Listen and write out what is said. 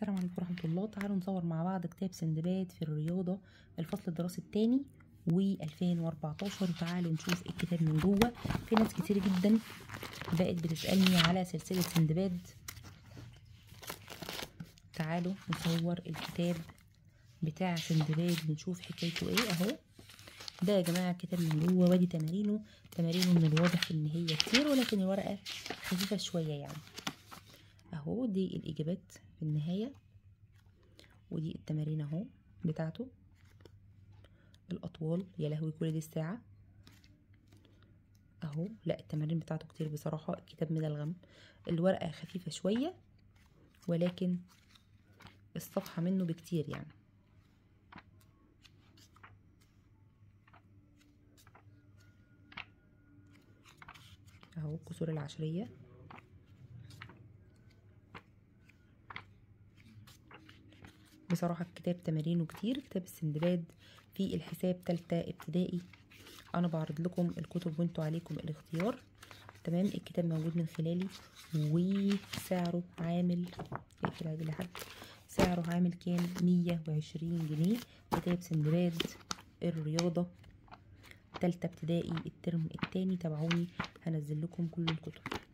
السلام عليكم ورحمة الله تعالوا نصور مع بعض كتاب سندباد في الرياضة الفصل الدراسي الثاني و2014 وتعالوا نشوف الكتاب من جوه في ناس كتير جدا بقت بتسألني على سلسلة سندباد تعالوا نصور الكتاب بتاع سندباد نشوف حكايته ايه اهو ده يا جماعة الكتاب من جوه وادي تمارينه تمارينه من الواضح ان هي كتير ولكن الورقة خفيفة شوية يعني اهو دي الاجابات في النهاية ودي التمارين اهو بتاعته الاطوال يا لهوي كل دي الساعة اهو لا التمارين بتاعته كتير بصراحة الكتاب مدلغم الورقة خفيفة شوية ولكن الصفحة منه بكتير يعني اهو الكسور العشرية بصراحة الكتاب تمارينه كتير كتاب السندباد في الحساب تالتة ابتدائي انا بعرض لكم الكتب وانتوا عليكم الاختيار تمام الكتاب موجود من خلالي وسعره عامل اقفل عادي لحد سعره عامل كام مية وعشرين جنيه كتاب سندباد الرياضة تالتة ابتدائي الترم التاني تابعوني هنزل لكم كل الكتب